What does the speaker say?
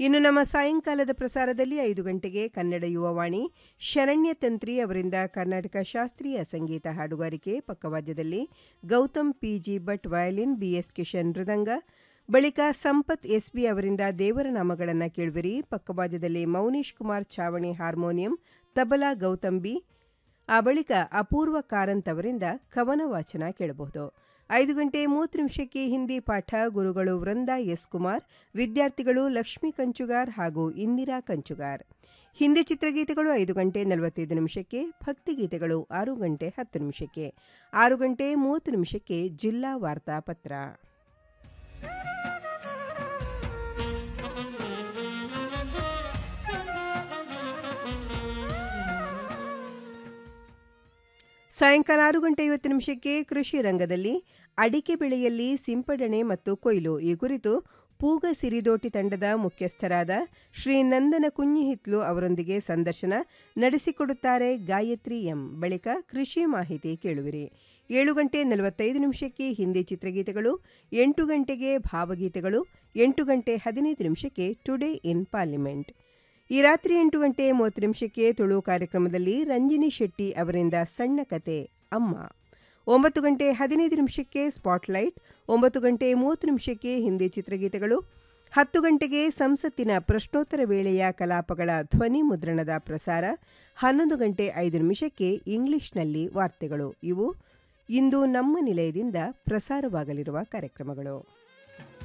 ಇನ್ನು ನಮ್ಮ ಸಾಯಂಕಾಲದ ಪ್ರಸಾರದಲ್ಲಿ ಐದು ಗಂಟೆಗೆ ಕನ್ನಡ ಯುವವಾಣಿ ಶರಣ್ಯ ತಂತ್ರಿ ಅವರಿಂದ ಕರ್ನಾಟಕ ಶಾಸ್ತ್ರೀಯ ಸಂಗೀತ ಹಾಡುಗಾರಿಕೆ ಪಕ್ಕವಾದ್ಯದಲ್ಲಿ Gautam PG Bhat violin BS Kishan ಮೃದಂಗ ಬಳಿಕ ಸಂಪತ್ ಎಸ್ಬಿ ಅವರಿಂದ ದೇವರ ನಾಮಗಳನ್ನು ಕೇಳುವಿರಿ ಪಕ್ಕವಾದ್ಯದಲ್ಲಿ ಮೌನೀಶ್ ಕುಮಾರ್ ಛಾವಣಿ ಹಾರ್ಮೋನಿಯಂ ತಬಲಾ ಗೌತಮ್ ಬಿ ಆ ಬಳಿಕ ಅಪೂರ್ವ ಕಾರಂತ್ ಅವರಿಂದ ಕವನ ವಾಚನ ಕೇಳಬಹುದು ಐದು ಗಂಟೆ ಮೂವತ್ತು ನಿಮಿಷಕ್ಕೆ ಹಿಂದಿ ಪಾಠ ಗುರುಗಳು ವೃಂದಾ ಎಸ್ ಕುಮಾರ್ ವಿದ್ಯಾರ್ಥಿಗಳು ಲಕ್ಷ್ಮೀ ಕಂಚುಗಾರ್ ಹಾಗೂ ಇಂದಿರಾ ಕಂಚುಗಾರ್ ಹಿಂದಿ ಚಿತ್ರಗೀತೆಗಳು ಐದು ಗಂಟೆ ನಲವತ್ತೈದು ನಿಮಿಷಕ್ಕೆ ಭಕ್ತಿಗೀತೆಗಳು ಆರು ಗಂಟೆ ಹತ್ತು ನಿಮಿಷಕ್ಕೆ ಆರು ಗಂಟೆ ಮೂವತ್ತು ನಿಮಿಷಕ್ಕೆ ಜಿಲ್ಲಾ ವಾರ್ತಾ ಪತ್ರ ಸಾಯಂಕಾಲ ಆರು ಗಂಟೆ ಐವತ್ತು ನಿಮಿಷಕ್ಕೆ ಕೃಷಿ ರಂಗದಲ್ಲಿ ಅಡಿಕೆ ಬೆಳೆಯಲ್ಲಿ ಸಿಂಪಡಣೆ ಮತ್ತು ಕೊಯ್ಲು ಈ ಕುರಿತು ಪೂಗ ಸಿರಿದೋಟಿ ತಂಡದ ಮುಖ್ಯಸ್ಥರಾದ ಶ್ರೀ ನಂದನ ಕುഞ്ഞിಹಿತ್ಲು ಅವರೊಂದಿಗೆ ಸಂದರ್ಶನ ನಡೆಸಿಕೊಡುತ್ತಾರೆ ಗಾಯತ್ರಿ ಎಂ ಬಳಿಕ ಕೃಷಿ ಮಾಹಿತಿ ಕೇಳುವಿರಿ ಏಳು ಗಂಟೆ ನಲವತ್ತೈದು ನಿಮಿಷಕ್ಕೆ ಹಿಂದಿ ಚಿತ್ರಗೀತೆಗಳು ಎಂಟು ಗಂಟೆಗೆ ಭಾವಗೀತೆಗಳು ಎಂಟು ಗಂಟೆ ಹದಿನೈದು ನಿಮಿಷಕ್ಕೆ ಟುಡೇ ಇನ್ ಪಾರ್ಲಿಮೆಂಟ್ ಈ ರಾತ್ರಿ ಎಂಟು ಗಂಟೆ ಮೂವತ್ತು ನಿಮಿಷಕ್ಕೆ ತುಳು ಕಾರ್ಯಕ್ರಮದಲ್ಲಿ ರಂಜಿನಿ ಶೆಟ್ಟಿ ಅವರಿಂದ ಸಣ್ಣ ಕತೆ ಅಮ್ಮ ಒಂಬತ್ತು ಗಂಟೆ ಹದಿನೈದು ನಿಮಿಷಕ್ಕೆ ಸ್ಪಾಟ್ಲೈಟ್ ಒಂಬತ್ತು ಗಂಟೆ ಮೂವತ್ತು ನಿಮಿಷಕ್ಕೆ ಹಿಂದಿ ಚಿತ್ರಗೀತೆಗಳು ಹತ್ತು ಗಂಟೆಗೆ ಸಂಸತ್ತಿನ ಪ್ರಶ್ನೋತ್ತರ ವೇಳೆಯ ಕಲಾಪಗಳ ಧ್ವನಿ ಮುದ್ರಣದ ಪ್ರಸಾರ ಹನ್ನೊಂದು ಗಂಟೆ ಐದು ನಿಮಿಷಕ್ಕೆ ಇಂಗ್ಲಿಷ್ನಲ್ಲಿ ವಾರ್ತೆಗಳು ಇವು ಇಂದು ನಮ್ಮ ನಿಲಯದಿಂದ ಪ್ರಸಾರವಾಗಲಿರುವ ಕಾರ್ಯಕ್ರಮಗಳು